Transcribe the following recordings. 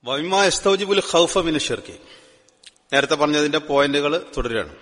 വൈമ എസ്തൗജിബുൽ ഖൗഫ മിന ഷിർക്ക് നേരത്തെ പറഞ്ഞതിന്റെ പോയിന്റുകൾ തുടരുകയാണ്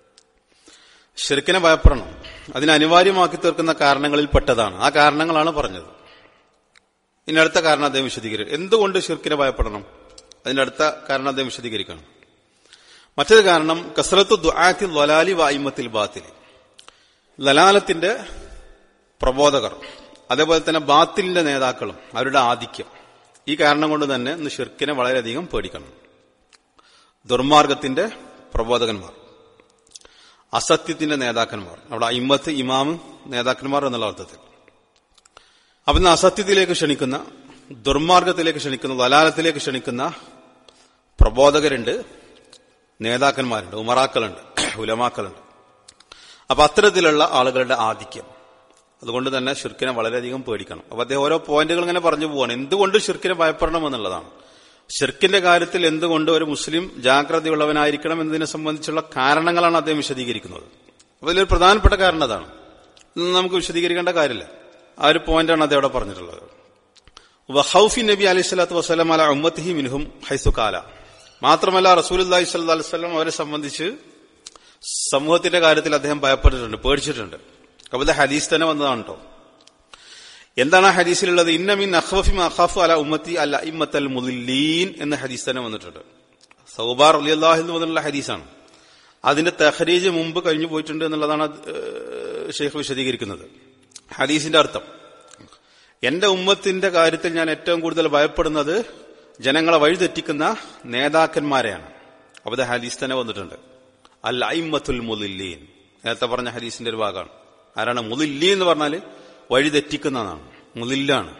ഷിർക്കിനെ ഭയപ്പെടണം അതിനെ അനിവാര്യമാക്കി തീർക്കുന്ന കാരണങ്ങളിൽ പെട്ടതാണ് ആ കാരണങ്ങളാണ് പറഞ്ഞത് ഇനി അടുത്ത കാരണം അദ്ദേഹം വിശദീകരിക്കും എന്തുകൊണ്ട് ഷിർക്കിനെ ഭയപ്പെടണം അതിന്റെ അടുത്ത കാരണം അദ്ദേഹം വിശദീകരിക്കണം മറ്റൊരു കാരണം കസറത്ത് ദുആത്തി ലലാലി വായിമത്തിൽ ബാത്തിൽ ലലാലത്തിന്റെ പ്രബോധകർ അതേപോലെ തന്നെ ബാത്തിലിന്റെ നേതാക്കളും അവരുടെ ആധിക്യം ഈ കാരണം കൊണ്ട് തന്നെ ഇന്ന് ഷിർക്കിനെ വളരെയധികം പേടിക്കണം ദുർമാർഗത്തിന്റെ പ്രബോധകന്മാർ അസത്യത്തിന്റെ നേതാക്കന്മാർ അവിടെ ഇമ്മത്ത് ഇമാമ് നേതാക്കന്മാർ എന്നുള്ള അർത്ഥത്തിൽ അപ്പൊ ഇന്ന് അസത്യത്തിലേക്ക് ക്ഷണിക്കുന്ന ദുർമാർഗത്തിലേക്ക് ക്ഷണിക്കുന്ന വലാലത്തിലേക്ക് ക്ഷണിക്കുന്ന പ്രബോധകരുണ്ട് നേതാക്കന്മാരുണ്ട് ഉമറാക്കളുണ്ട് ഉലമാക്കളുണ്ട് അപ്പൊ അത്തരത്തിലുള്ള ആളുകളുടെ ആധിക്യം അതുകൊണ്ട് തന്നെ ഷിർക്കിനെ വളരെയധികം പേടിക്കണം അപ്പൊ അദ്ദേഹം ഓരോ പോയിന്റുകൾ ഇങ്ങനെ പറഞ്ഞു പോവാണ് എന്തുകൊണ്ട് ഷിർക്കിനെ ഭയപ്പെടണം എന്നുള്ളതാണ് ഷിർക്കിന്റെ കാര്യത്തിൽ എന്തുകൊണ്ട് ഒരു മുസ്ലിം ജാഗ്രതയുള്ളവനായിരിക്കണം എന്നതിനെ സംബന്ധിച്ചുള്ള കാരണങ്ങളാണ് അദ്ദേഹം വിശദീകരിക്കുന്നത് അപ്പൊ ഇതിലൊരു പ്രധാനപ്പെട്ട കാരണം അതാണ് ഇന്ന് നമുക്ക് വിശദീകരിക്കേണ്ട കാര്യമില്ല ആ ഒരു പോയിന്റാണ് അദ്ദേഹം അവിടെ പറഞ്ഞിട്ടുള്ളത് വഹൌഫി നബി അലൈഹി സ്വലാത്തു വസ്സലാം അല ഉമ്മത്തിഹി മിൻഹും ഹൈസുകാല മാത്രമല്ല റസൂലി സ്വല്ലാ അലൈവല്ലം അവരെ സംബന്ധിച്ച് സമൂഹത്തിന്റെ കാര്യത്തിൽ അദ്ദേഹം ഭയപ്പെട്ടിട്ടുണ്ട് പേടിച്ചിട്ടുണ്ട് അപ്പൊ ഇത് ഹദീസ് തന്നെ വന്നതാണ് കേട്ടോ എന്താണ് ആ ഹദീസിലുള്ളത് ഇന്നമിൻ അഖ്വഫി അഖാഫു അല ഉമ്മത്തി അല്ല ഇമ്മത്തൽ മുദില്ലീൻ എന്ന ഹദീസ് തന്നെ വന്നിട്ടുണ്ട് സൗബാർ അലി അള്ളാഹു എന്ന് പറഞ്ഞുള്ള ഹദീസാണ് അതിന്റെ തെഹരീജ് മുമ്പ് കഴിഞ്ഞു പോയിട്ടുണ്ട് എന്നുള്ളതാണ് ഷെയ്ഖ് വിശദീകരിക്കുന്നത് ഹദീസിന്റെ അർത്ഥം എന്റെ ഉമ്മത്തിന്റെ കാര്യത്തിൽ ഞാൻ ഏറ്റവും കൂടുതൽ ഭയപ്പെടുന്നത് ജനങ്ങളെ വഴിതെറ്റിക്കുന്ന നേതാക്കന്മാരെയാണ് അപ്പൊ ഇത് ഹദീസ് തന്നെ വന്നിട്ടുണ്ട് അൽ ഐമത്തുൽ മുദില്ലീൻ നേരത്തെ പറഞ്ഞ ഹദീസിന്റെ ഒരു ഭാഗമാണ് ആരാണ് മുദില്ലി എന്ന് പറഞ്ഞാല് വഴിതെറ്റിക്കുന്നതാണ് മുതില്ലാണ്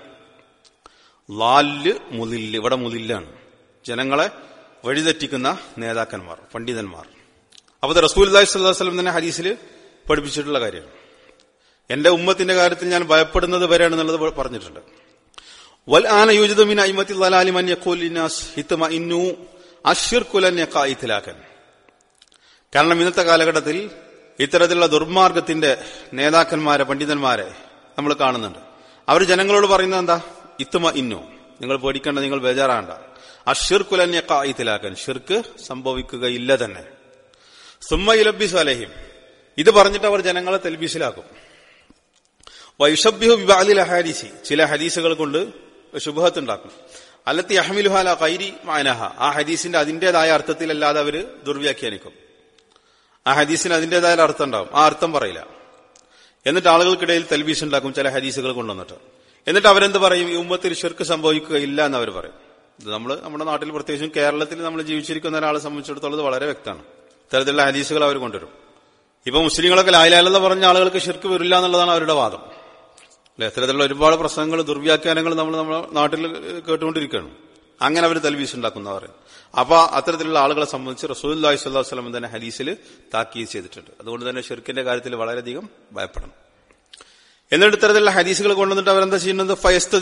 ലാല് മുതില്ല് ഇവിടെ മുതില്ലാണ് ജനങ്ങളെ വഴിതെറ്റിക്കുന്ന നേതാക്കന്മാർ പണ്ഡിതന്മാർ അപ്പൊ റസൂൽ അള്ളാഹിസ്വല്ലം തന്നെ ഹദീസിൽ പഠിപ്പിച്ചിട്ടുള്ള കാര്യമാണ് എന്റെ ഉമ്മത്തിന്റെ കാര്യത്തിൽ ഞാൻ ഭയപ്പെടുന്നത് വരെയാണെന്നുള്ളത് പറഞ്ഞിട്ടുണ്ട് വൽ ആന യൂജിതമിൻ അയിമത്തി ലലാലിമൻ യഖൂലിനാസ് ഹിത്തമ ഇന്നു അഷിർക്കുലൻ യക്കായിത്തിലാക്കൻ കാരണം ഇന്നത്തെ കാലഘട്ടത്തിൽ ഇത്തരത്തിലുള്ള ദുർമാർഗത്തിന്റെ നേതാക്കന്മാരെ പണ്ഡിതന്മാരെ നമ്മൾ കാണുന്നുണ്ട് അവർ ജനങ്ങളോട് പറയുന്നത് എന്താ ഇത്തുമ ഇന്നു നിങ്ങൾ പേടിക്കേണ്ട നിങ്ങൾ ബേജാറാണ്ട ആ ഷിർക്കുലന്യ കായിത്തിലാക്കാൻ ഷിർക്ക് സംഭവിക്കുകയില്ല തന്നെ സുമ്മ ഇലബിസ് അലഹിം ഇത് പറഞ്ഞിട്ട് അവർ ജനങ്ങളെ തെൽബീസിലാക്കും വൈഷബ്യു വിവാലിൽ ഹരീസി ചില ഹദീസുകൾ കൊണ്ട് ശുഭത്തുണ്ടാക്കും അല്ലത്തി അഹമിലുഹാല കൈരി മാനഹ ആ ഹദീസിന്റെ അതിന്റേതായ അർത്ഥത്തിലല്ലാതെ അവര് ദുർവ്യാഖ്യാനിക്കും ആ ഹദീസിന് അതിന്റേതായ അർത്ഥം ഉണ്ടാവും ആ അർത്ഥം പറയില്ല എന്നിട്ട് ആളുകൾക്കിടയിൽ തെൽബീസ് ഉണ്ടാക്കും ചില ഹദീസുകൾ കൊണ്ടുവന്നിട്ട് എന്നിട്ട് അവരെന്ത് പറയും ഈ ഉമ്മത്തിൽ ഷിർക്ക് സംഭവിക്കുകയില്ല എന്ന് അവർ പറയും ഇത് നമ്മൾ നമ്മുടെ നാട്ടിൽ പ്രത്യേകിച്ചും കേരളത്തിൽ നമ്മൾ ജീവിച്ചിരിക്കുന്ന ഒരാളെ സംബന്ധിച്ചിടത്തോളം ഇത് വളരെ വ്യക്തമാണ് ഇത്തരത്തിലുള്ള ഹദീസുകൾ അവർ കൊണ്ടുവരും ഇപ്പൊ മുസ്ലിങ്ങളൊക്കെ ലായിലാലെന്ന പറഞ്ഞ ആളുകൾക്ക് ഷിർക്ക് വരില്ല എന്നുള്ളതാണ് അവരുടെ വാദം അല്ലെ ഇത്തരത്തിലുള്ള ഒരുപാട് പ്രശ്നങ്ങൾ ദുർവ്യാഖ്യാനങ്ങൾ നമ്മൾ നമ്മുടെ നാട്ടിൽ കേട്ടുകൊണ്ടിരിക്കുകയാണ് അങ്ങനെ അവർ തൽവീസ് ഉണ്ടാക്കുന്നവർ അപ്പൊ അത്തരത്തിലുള്ള ആളുകളെ സംബന്ധിച്ച് റസൂൽ സ്വല്ലാ വസ്ലം തന്നെ ഹദീസിൽ താക്കീത് ചെയ്തിട്ടുണ്ട് അതുകൊണ്ട് തന്നെ ഷെർക്കിന്റെ കാര്യത്തിൽ വളരെയധികം ഭയപ്പെടണം എന്നിട്ട് ഇത്തരത്തിലുള്ള ഹദീസുകൾ കൊണ്ടുവന്നിട്ട് അവരെന്താ ചെയ്യുന്നത്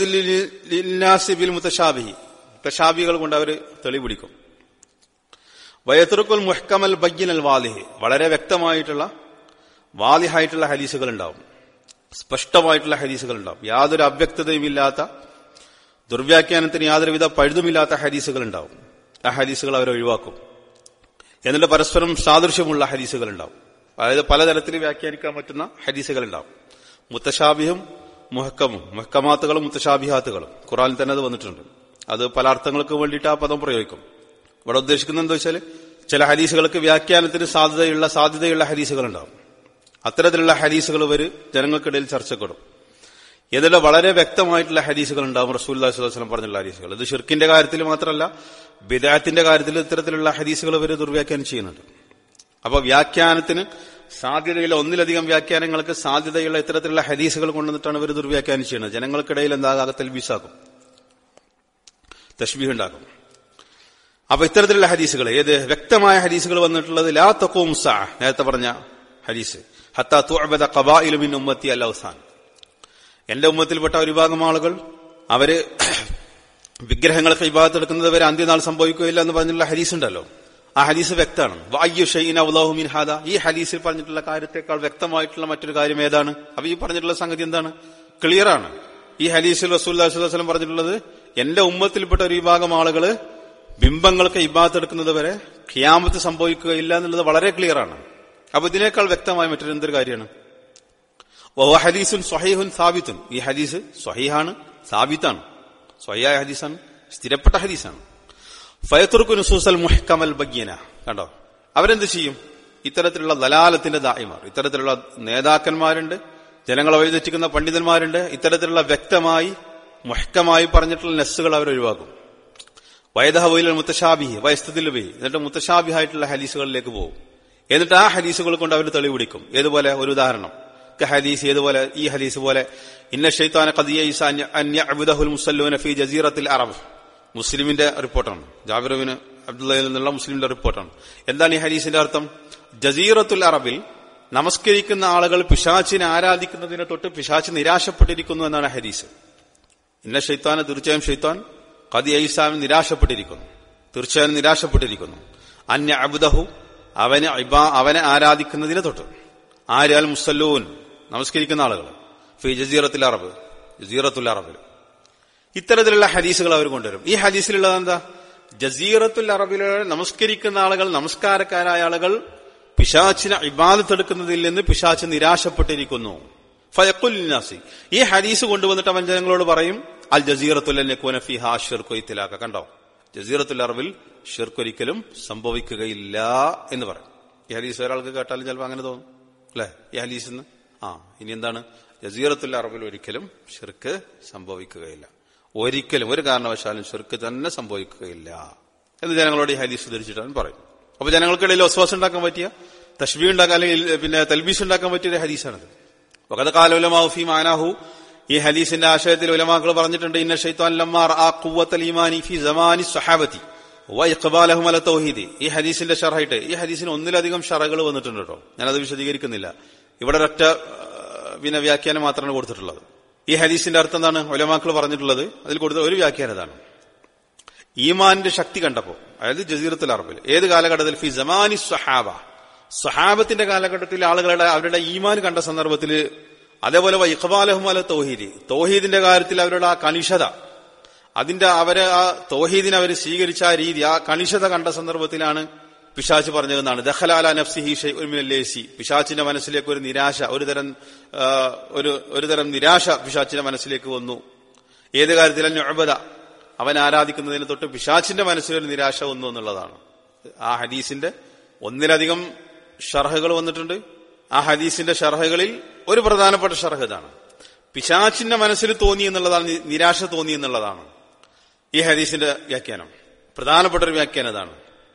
ഫയസ്തദിൽ മുത്തശാബിഹി മുത്തശാബികൾ കൊണ്ട് അവർ തെളി പിടിക്കും വയത്തുറുക്കുൽ മുഹ്കമൽ ബയ്യനൽ വാലിഹി വളരെ വ്യക്തമായിട്ടുള്ള വാലിഹായിട്ടുള്ള ഹദീസുകൾ ഉണ്ടാവും സ്പഷ്ടമായിട്ടുള്ള ഹദീസുകൾ ഉണ്ടാവും യാതൊരു അവ്യക്തതയും ഇല്ലാത്ത ദുർവ്യാഖ്യാനത്തിന് യാതൊരുവിധ പഴുതുമില്ലാത്ത ഹദീസുകൾ ഉണ്ടാവും ആ ഹദീസുകൾ അവർ ഒഴിവാക്കും എന്നിട്ട് പരസ്പരം സാദൃശ്യമുള്ള ഹദീസുകൾ ഉണ്ടാവും അതായത് പലതരത്തിൽ വ്യാഖ്യാനിക്കാൻ പറ്റുന്ന ഹദീസുകൾ ഉണ്ടാവും മുത്തശാബിഹും മുഹക്കമും മുഹക്കമാത്തുകളും മുത്തശാബിഹാത്തുകളും ഖുറാനിൽ തന്നെ അത് വന്നിട്ടുണ്ട് അത് പല അർത്ഥങ്ങൾക്ക് വേണ്ടിയിട്ട് ആ പദം പ്രയോഗിക്കും ഇവിടെ ഉദ്ദേശിക്കുന്നത് എന്താ വെച്ചാൽ ചില ഹദീസുകൾക്ക് വ്യാഖ്യാനത്തിന് സാധ്യതയുള്ള സാധ്യതയുള്ള ഹദീസുകൾ ഉണ്ടാവും അത്തരത്തിലുള്ള ഹദീസുകൾ ഇവർ ജനങ്ങൾക്കിടയിൽ ചർച്ചപ്പെടും എന്നിട്ട് വളരെ വ്യക്തമായിട്ടുള്ള ഹദീസുകൾ ഉണ്ടാവും റസൂല്ലാ സ്വലം പറഞ്ഞുള്ള ഹദീസുകൾ ഇത് ഷിർക്കിന്റെ കാര്യത്തിൽ മാത്രമല്ല ബിദാത്തിന്റെ കാര്യത്തിൽ ഇത്തരത്തിലുള്ള ഹദീസുകൾ ഇവർ ദുർവ്യാഖ്യാനം ചെയ്യുന്നുണ്ട് അപ്പൊ വ്യാഖ്യാനത്തിന് സാധ്യതയുള്ള ഒന്നിലധികം വ്യാഖ്യാനങ്ങൾക്ക് സാധ്യതയുള്ള ഇത്തരത്തിലുള്ള ഹദീസുകൾ കൊണ്ടുവന്നിട്ടാണ് ഇവർ ദുർവ്യാഖ്യാനം ചെയ്യുന്നത് ജനങ്ങൾക്കിടയിൽ എന്താകാതെ തെൽബീസാക്കും തഷ്ബീഹ് ഉണ്ടാക്കും അപ്പൊ ഇത്തരത്തിലുള്ള ഹദീസുകൾ ഏത് വ്യക്തമായ ഹദീസുകൾ വന്നിട്ടുള്ളത് ലാ തക്കോം സാ നേരത്തെ പറഞ്ഞ ഹദീസ് ഹത്താ തുഅബദ ഖബായിലുമിൻ ഉമ്മത്തി അൽ അവസാൻ എന്റെ ഉമ്മത്തിൽപ്പെട്ട ഒരു വിഭാഗം ആളുകൾ അവര് വിഗ്രഹങ്ങൾക്ക് വിഭാഗത്തെടുക്കുന്നത് വരെ അന്ത്യനാൾ സംഭവിക്കുകയില്ല എന്ന് പറഞ്ഞിട്ടുള്ള ഹദീസ് ഉണ്ടല്ലോ ആ ഹദീസ് വ്യക്തമാണ് വായു ഷെയ്ൻ അവലാഹുമിൻ ഹാദ ഈ ഹദീസിൽ പറഞ്ഞിട്ടുള്ള കാര്യത്തെക്കാൾ വ്യക്തമായിട്ടുള്ള മറ്റൊരു കാര്യം ഏതാണ് അപ്പൊ ഈ പറഞ്ഞിട്ടുള്ള സംഗതി എന്താണ് ക്ലിയർ ആണ് ഈ ഹദീസിൽ റസൂൽ വസ്ലം പറഞ്ഞിട്ടുള്ളത് എന്റെ ഉമ്മത്തിൽപ്പെട്ട ഒരു വിഭാഗം ആളുകള് ബിംബങ്ങൾക്ക് ഇബാത്തെടുക്കുന്നത് വരെ ഖിയാമത്ത് സംഭവിക്കുകയില്ല എന്നുള്ളത് വളരെ ക്ലിയർ ആണ് അപ്പൊ ഇതിനേക്കാൾ വ്യക്തമായ മറ്റൊരു എന്തൊരു കാര്യമാണ് ഓ ഹദീസുൻ സ്വഹീഹുൻ സാബിത്തുൻ ഈ ഹദീസ് സ്വഹീഹാണ് സാബിത്താണ് സ്വഹിയായ ഹദീസാണ് സ്ഥിരപ്പെട്ട ഹദീസാണ് ഫയത്തുർക്ക് നുസൂസൽ മുഹ്കമൽ ബഗ്യന കണ്ടോ അവരെന്ത് ചെയ്യും ഇത്തരത്തിലുള്ള ദലാലത്തിന്റെ ദായിമാർ ഇത്തരത്തിലുള്ള നേതാക്കന്മാരുണ്ട് ജനങ്ങളെ വഴിതെറ്റിക്കുന്ന പണ്ഡിതന്മാരുണ്ട് ഇത്തരത്തിലുള്ള വ്യക്തമായി മുഹ്കമായി പറഞ്ഞിട്ടുള്ള നെസ്സുകൾ അവർ ഒഴിവാക്കും വയദഹവയിലെ മുത്തശാബിഹി വയസ്തതിലുബി എന്നിട്ട് മുത്തശാബിഹായിട്ടുള്ള ഹദീസുകളിലേക്ക് പോകും എന്നിട്ട് ആ ഹദീസുകൾ കൊണ്ട് അവർ തെളിവിടിക്കും ഏതുപോലെ ഒരു ഉദാഹരണം ഹദീസ് ഏതുപോലെ ഈ ഹദീസ് പോലെ ഇന്ന ഷെയ്ത്താന കദിയീസ അന്യഅബുദഹുൽ മുസല്ലൂന ഫി ജസീറത്തിൽ അറബ് മുസ്ലിമിന്റെ റിപ്പോർട്ടാണ് ജാബിറുവിന് അബ്ദുള്ളയിൽ നിന്നുള്ള മുസ്ലിമിന്റെ റിപ്പോർട്ടാണ് എന്താണ് ഈ ഹദീസിന്റെ അർത്ഥം ജസീറത്തുൽ അറബിൽ നമസ്കരിക്കുന്ന ആളുകൾ പിശാച്ചിനെ ആരാധിക്കുന്നതിനെ തൊട്ട് പിശാച്ച് നിരാശപ്പെട്ടിരിക്കുന്നു എന്നാണ് ഹദീസ് ഇന്ന ഷെയ്ത്താന് തീർച്ചയായും ഷെയ്ത്താൻ കതി ഐസാമിന് നിരാശപ്പെട്ടിരിക്കുന്നു തീർച്ചയായും നിരാശപ്പെട്ടിരിക്കുന്നു അന്യ അബുദഹു അവനെ ഇബാ- അവനെ ആരാധിക്കുന്നതിനെ തൊട്ട് ആര്യാൽ മുസല്ലൂൻ നമസ്കരിക്കുന്ന ആളുകൾ ഫി ജസീറത്തുൽ അറബ് ജസീറത്തുൽ അറബിൽ ഇത്തരത്തിലുള്ള ഹദീസുകൾ അവർ കൊണ്ടുവരും ഈ ഹദീസിലുള്ളത് എന്താ ജസീറത്തുൽ അറബിലെ നമസ്കരിക്കുന്ന ആളുകൾ നമസ്കാരക്കാരായ ആളുകൾ പിശാച്ചിനെ ഇബാദത്തെടുക്കുന്നതിൽ നിന്ന് പിശാച്ച് നിരാശപ്പെട്ടിരിക്കുന്നു ഫയക്കുൽനാസി ഈ ഹദീസ് കൊണ്ടുവന്നിട്ട് അവൻ ജനങ്ങളോട് പറയും അൽ ജസീറത്തുല്ലാക്ക കണ്ടോ ജസീറത്തുൽ അറബിൽ ഷിർക്കൊരിക്കലും സംഭവിക്കുകയില്ല എന്ന് പറയും ഈ ഹദീസ് ഒരാൾക്ക് കേട്ടാലും ചിലപ്പോൾ അങ്ങനെ തോന്നും അല്ലെ ഈ ഹദീസിന്ന് ആ ഇനി എന്താണ് ജസീറത്തുൽ അറബിൽ ഒരിക്കലും ഷിർക്ക് സംഭവിക്കുകയില്ല ഒരിക്കലും ഒരു കാരണവശാലും ഷിർക്ക് തന്നെ സംഭവിക്കുകയില്ല എന്ന് ജനങ്ങളോട് ഈ ഹദീസ് ധരിച്ചിട്ട് അവൻ പറയും അപ്പൊ ജനങ്ങൾക്കിടയിൽ ഒസ്വാസം ഉണ്ടാക്കാൻ പറ്റിയ തഷ്ബി ഉണ്ടാക്കാൻ അല്ലെങ്കിൽ പിന്നെ തൽബീസ് ഉണ്ടാക്കാൻ പറ്റിയ ഒരു ഹദീസാണത് വഖദ് ഖാല ഉലമാഉ ഫീ മാനാഹു ഈ ഹദീസിന്റെ ആശയത്തിൽ ഉലമാക്കൾ പറഞ്ഞിട്ടുണ്ട് ഇന്ന ഷൈത്താൻ ലമ്മാർ ആ ഖുവ്വത്തൽ ഈമാനി ഫി സമാനി സ്വഹാബത്തി വ ഇഖ്ബാലഹും അല തൗഹീദി ഈ ഹദീസിന്റെ ഷർഹായിട്ട് ഈ ഹദീസിന് ഒന്നിലധികം ഷറകൾ വന്നിട്ടുണ്ട് കേട്ടോ ഞാനത് വിശദീകരിക്കുന്നില്ല ഇവിടെ ഒരൊറ്റ ആ, പിന്നെ വ്യാഖ്യാനം മാത്രമാണ് കൊടുത്തിട്ടുള്ളത് ഈ ഹദീസിന്റെ അർത്ഥം എന്താണ് ഉലമാക്കൾ പറഞ്ഞിട്ടുള്ളത് അതിൽ കൊടുത്ത ഒരു വ്യാഖ്യാനം ഇതാണ് ഈമാനിന്റെ ശക്തി കണ്ടപ്പോ അതായത് ജസീറത്തുൽ അറബിൽ ഏത് കാലഘട്ടത്തിൽ ഫി സമാനി സ്വഹാബ സ്വഹാബത്തിന്റെ കാലഘട്ടത്തിൽ ആളുകളുടെ അവരുടെ ഈമാൻ കണ്ട സന്ദർഭത്തിൽ അതേപോലെ ഇഖ്ബാലഹും അല തൗഹീദി തൗഹീദിന്റെ കാര്യത്തിൽ അവരുടെ ആ കണിഷത അതിന്റെ അവരെ ആ തൗഹീദിനെ അവർ സ്വീകരിച്ച ആ രീതി ആ കണിഷത കണ്ട സന്ദർഭത്തിലാണ് പിശാച്ച് പറഞ്ഞതെന്നാണ് ദഹലാല നഫ്സിഹി ഷെയ്സി പിശാച്ചിന്റെ മനസ്സിലേക്ക് ഒരു നിരാശ ഒരു തരം ആ, ഒരു ഒരു തരം നിരാശ പിശാച്ചിന്റെ മനസ്സിലേക്ക് വന്നു ഏത് കാര്യത്തിൽ ഞൊബത അവൻ ആരാധിക്കുന്നതിന് തൊട്ട് പിശാച്ചിന്റെ മനസ്സിൽ ഒരു നിരാശ വന്നു എന്നുള്ളതാണ് ആ ഹദീസിന്റെ ഒന്നിലധികം ഷർഹകൾ വന്നിട്ടുണ്ട് ആ ഹദീസിന്റെ ഷർഹകളിൽ ഒരു പ്രധാനപ്പെട്ട ഷർഹ് ഇതാണ് പിശാച്ചിന്റെ മനസ്സിൽ തോന്നി എന്നുള്ളതാണ് നി- നിരാശ തോന്നി എന്നുള്ളതാണ് ഈ ഹദീസിന്റെ വ്യാഖ്യാനം പ്രധാനപ്പെട്ട ഒരു വ്യാഖ്യാനം ഇതാണ്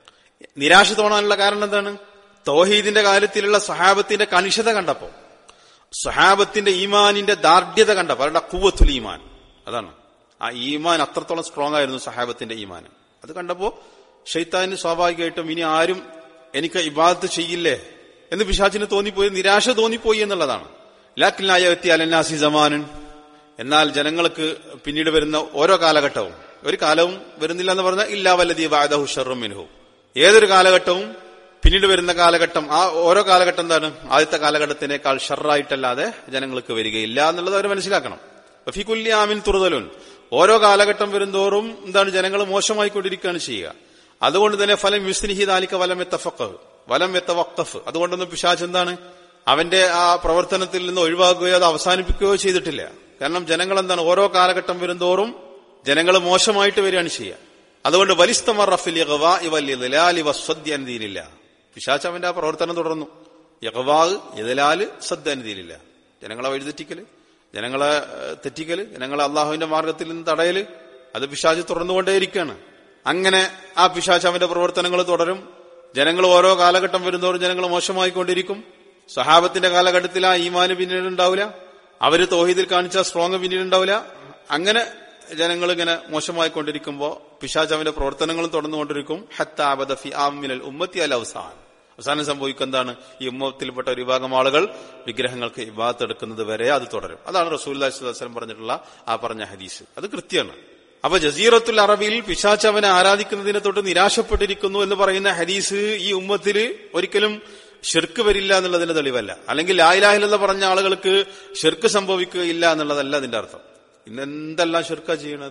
നിരാശ തോന്നാനുള്ള കാരണം എന്താണ് തൗഹീദിന്റെ കാര്യത്തിലുള്ള സഹാബത്തിന്റെ കണിഷത കണ്ടപ്പോ സഹാബത്തിന്റെ ഈമാനിന്റെ ദാർഢ്യത കണ്ടപ്പോ അവരുടെ കുവത്തുൽ ഈമാൻ അതാണ് ആ ഈമാൻ അത്രത്തോളം സ്ട്രോങ് ആയിരുന്നു സഹാബത്തിന്റെ ഈമാൻ അത് കണ്ടപ്പോ ഷെയ്ത്താന് സ്വാഭാവികമായിട്ടും ഇനി ആരും എനിക്ക് ഇബാദത്ത് ചെയ്യില്ലേ എന്ന് പിശാച്ചിന് തോന്നിപ്പോയി നിരാശ തോന്നിപ്പോയി എന്നുള്ളതാണ് ലാക്കിലായ വ്യക്തി അലന്നാസി സമാനൻ എന്നാൽ ജനങ്ങൾക്ക് പിന്നീട് വരുന്ന ഓരോ കാലഘട്ടവും ഒരു കാലവും വരുന്നില്ല എന്ന് പറഞ്ഞാൽ ഇല്ലാ വല്ലതി വാദഹു ഷറും മിൻഹു ഏതൊരു കാലഘട്ടവും പിന്നീട് വരുന്ന കാലഘട്ടം ആ ഓരോ കാലഘട്ടം എന്താണ് ആദ്യത്തെ കാലഘട്ടത്തിനേക്കാൾ ഷറായിട്ടല്ലാതെ ജനങ്ങൾക്ക് വരികയില്ല എന്നുള്ളത് അവർ മനസ്സിലാക്കണം ഫിക്കുല്യ ആമിൻ തുറുതലുൻ ഓരോ കാലഘട്ടം വരുന്തോറും എന്താണ് ജനങ്ങൾ മോശമായിക്കൊണ്ടിരിക്കുകയാണ് ചെയ്യുക അതുകൊണ്ട് തന്നെ ഫലം യുസ്നിഹി ദാലിക്ക വലം എത്തഫക്ക് വലം എത്തവക്കഫ് അതുകൊണ്ടൊന്നും പിശാച്ച് എന്താണ് അവന്റെ ആ പ്രവർത്തനത്തിൽ നിന്ന് ഒഴിവാക്കുകയോ അത് അവസാനിപ്പിക്കുകയോ ചെയ്തിട്ടില്ല കാരണം ജനങ്ങൾ എന്താണ് ഓരോ കാലഘട്ടം വരുന്തോറും ജനങ്ങൾ മോശമായിട്ട് വരികയാണ് ചെയ്യുക അതുകൊണ്ട് വലിസ്തമർ റഫിൽ യഗവാ ഇവല്യലാലി വസ്വദ്യനതിയിലില്ല പിശാച്ച് അവന്റെ ആ പ്രവർത്തനം തുടർന്നു യഗവാഗ് ഇതലാല് സദ്യനതിയിലില്ല ജനങ്ങളെ വഴിതെറ്റിക്കല് ജനങ്ങളെ ഏഹ്, തെറ്റിക്കല് ജനങ്ങളെ അള്ളാഹുവിന്റെ മാർഗത്തിൽ നിന്ന് തടയല് അത് പിശാച്ച് തുടർന്നുകൊണ്ടേയിരിക്കുകയാണ് അങ്ങനെ ആ പിശാച്ച് അവന്റെ പ്രവർത്തനങ്ങൾ തുടരും ജനങ്ങൾ ഓരോ കാലഘട്ടം വരുന്നതോറും ജനങ്ങൾ മോശമായിക്കൊണ്ടിരിക്കും സഹാബത്തിന്റെ കാലഘട്ടത്തിൽ ആ ഈമാന് പിന്നീട് ഉണ്ടാവില്ല അവര് തോഹീദിൽ കാണിച്ച സ്ട്രോങ് പിന്നീട് ഉണ്ടാവില്ല അങ്ങനെ ജനങ്ങൾ ഇങ്ങനെ മോശമായിക്കൊണ്ടിരിക്കുമ്പോ പിശാച്ച് അവന്റെ പ്രവർത്തനങ്ങളും തുടർന്നുകൊണ്ടിരിക്കും ഹത്താബദ ഫി ആമിനൽ ഉമ്മത്തി അൽ അവസാൻ അവസാനം സംഭവിക്കുക എന്താണ് ഈ ഉമ്മത്തിൽപ്പെട്ട ഒരു വിഭാഗം ആളുകൾ വിഗ്രഹങ്ങൾക്ക് ഇബാത്ത് എടുക്കുന്നത് വരെ അത് തുടരും അതാണ് റസൂൽ വസ്ലം പറഞ്ഞിട്ടുള്ള ആ പറഞ്ഞ ഹദീസ് അത് കൃത്യമാണ് അപ്പൊ ജസീറത്തുൽ അറബിയിൽ പിശാച്ച് അവനെ ആരാധിക്കുന്നതിനെ തൊട്ട് നിരാശപ്പെട്ടിരിക്കുന്നു എന്ന് പറയുന്ന ഹദീസ് ഈ ഉമ്മത്തിൽ ഒരിക്കലും ഷിർക്ക് വരില്ല എന്നുള്ളതിന്റെ തെളിവല്ല അല്ലെങ്കിൽ ലായിലാഹിലെന്ന് പറഞ്ഞ ആളുകൾക്ക് ഷിർക്ക് സംഭവിക്കുകയില്ല എന്നുള്ളതല്ല അതിന്റെ അർത്ഥം ഇന്ന് എന്തെല്ലാം ഷിർക്കാ ചെയ്യണത്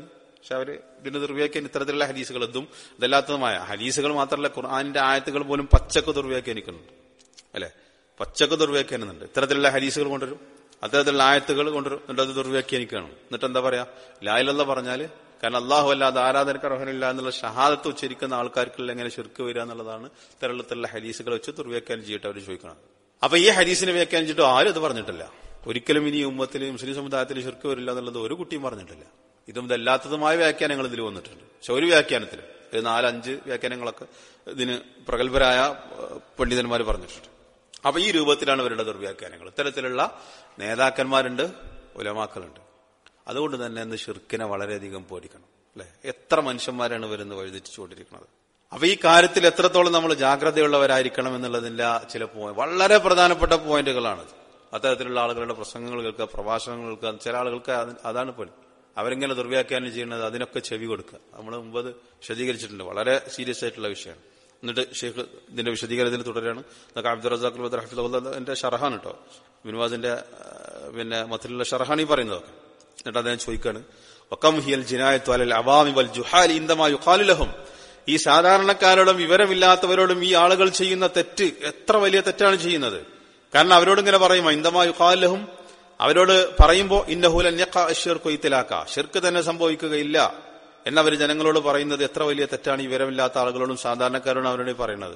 പക്ഷെ അവര് ഇതിന് ദുർവ്യാഖ്യാൻ ഇത്തരത്തിലുള്ള ഹദീസുകൾ ഇതും ഇതല്ലാത്തതുമായ ഹദീസുകൾ മാത്രമല്ല ഖുർആാനിന്റെ ആയത്തുകൾ പോലും പച്ചക്ക് ദുർവ്യാഖ്യാനിക്കുന്നുണ്ട് അല്ലെ പച്ചക്ക് ദുർവ്യാഖ്യാനുന്നുണ്ട് ഇത്തരത്തിലുള്ള ഹദീസുകൾ കൊണ്ടുവരും അത്തരത്തിലുള്ള ആയത്തുകൾ കൊണ്ടുവരും എന്നിട്ട് അത് ദുർവ്യാഖ്യാനിക്കുകയാണ് എന്നിട്ട് എന്താ പറയാ ലായിലല്ല പറഞ്ഞാല് കാരണം അള്ളാഹു അല്ലാതെ ആരാധനക്ക് അർഹനില്ല എന്നുള്ള ഷഹാദത്ത് ഉച്ചരിക്കുന്ന ആൾക്കാർക്കുള്ള എങ്ങനെ ശിർക്ക് വരിക എന്നുള്ളതാണ് ഇത്തരത്തിലുള്ള ഹദീസുകൾ വെച്ച് ദുർവ്യാഖ്യാനം ചെയ്തിട്ട് അവർ ചോദിക്കണം അപ്പൊ ഈ ഹദീസിനെ വ്യാഖ്യാനിച്ചിട്ട് ആരും ഇത് പറഞ്ഞിട്ടില്ല ഒരിക്കലും ഇനി ഉമ്മത്തിൽ മുസ്ലിം സമുദായത്തിൽ ശിർക്ക് വരില്ല എന്നുള്ളത് ഒരു കുട്ടിയും പറഞ്ഞിട്ടില്ല ഇതും ഇതല്ലാത്തതുമായ വ്യാഖ്യാനങ്ങൾ ഇതിൽ വന്നിട്ടുണ്ട് പക്ഷെ ഒരു വ്യാഖ്യാനത്തിൽ ഒരു നാലഞ്ച് വ്യാഖ്യാനങ്ങളൊക്കെ ഇതിന് പ്രഗത്ഭരായ പണ്ഡിതന്മാർ പറഞ്ഞിട്ടുണ്ട് അപ്പൊ ഈ രൂപത്തിലാണ് ഇവരുടെ ദുർവ്യാഖ്യാനങ്ങൾ ഇത്തരത്തിലുള്ള നേതാക്കന്മാരുണ്ട് ഉലമാക്കളുണ്ട് അതുകൊണ്ട് തന്നെ ഇന്ന് ഷിർക്കിനെ വളരെയധികം പേടിക്കണം അല്ലെ എത്ര മനുഷ്യന്മാരാണ് ഇവരെന്ന് വഴിതെറ്റിച്ചുകൊണ്ടിരിക്കുന്നത് അപ്പൊ ഈ കാര്യത്തിൽ എത്രത്തോളം നമ്മൾ ജാഗ്രതയുള്ളവരായിരിക്കണം എന്നുള്ളതിന്റെ ചില പോയിന്റ് വളരെ പ്രധാനപ്പെട്ട പോയിന്റുകളാണ് അത്തരത്തിലുള്ള ആളുകളുടെ പ്രസംഗങ്ങൾ കേൾക്കുക പ്രഭാഷണങ്ങൾ കേൾക്കുക ചില ആളുകൾക്ക് അതാണ് പണി അവരെങ്ങനെ ദുർവ്യാഖ്യാനം ചെയ്യുന്നത് അതിനൊക്കെ ചെവി കൊടുക്കുക നമ്മൾ മുമ്പ് അത് വിശദീകരിച്ചിട്ടുണ്ട് വളരെ സീരിയസ് ആയിട്ടുള്ള വിഷയമാണ് എന്നിട്ട് ഷെയ്ഖ് ഇതിന്റെ വിശദീകരണത്തിൽ തുടരുകയാണ് ഇതൊക്കെ അബ്ദുൾ റസാഖ് റഹഫിന്റെ ഷറഹാൻ കേട്ടോ ബിൻവാസിന്റെ പിന്നെ മത്തിലുള്ള ഷറഹാൻ ഈ പറയുന്നതൊക്കെ എന്നിട്ട് അദ്ദേഹം ചോദിക്കാണ് വക്കം ഹിയൽ ജിനായത്തു അലൽ അവാമി വൽ ജുഹാലി ഇന്ദമാ യുഖാലുലഹും ഈ സാധാരണക്കാരോടും വിവരമില്ലാത്തവരോടും ഈ ആളുകൾ ചെയ്യുന്ന തെറ്റ് എത്ര വലിയ തെറ്റാണ് ചെയ്യുന്നത് കാരണം അവരോട് ഇങ്ങനെ പറയും ഇന്ദമാ യുഖാലുലഹും അവരോട് പറയുമ്പോ ഇന്നഹുലൻ ഷിർക്കൊയ്ത്തിലാക്ക ഷിർക്ക് തന്നെ സംഭവിക്കുകയില്ല എന്നവർ ജനങ്ങളോട് പറയുന്നത് എത്ര വലിയ തെറ്റാണ് ഈ വിവരമില്ലാത്ത ആളുകളോടും സാധാരണക്കാരോടും അവരോട് പറയുന്നത്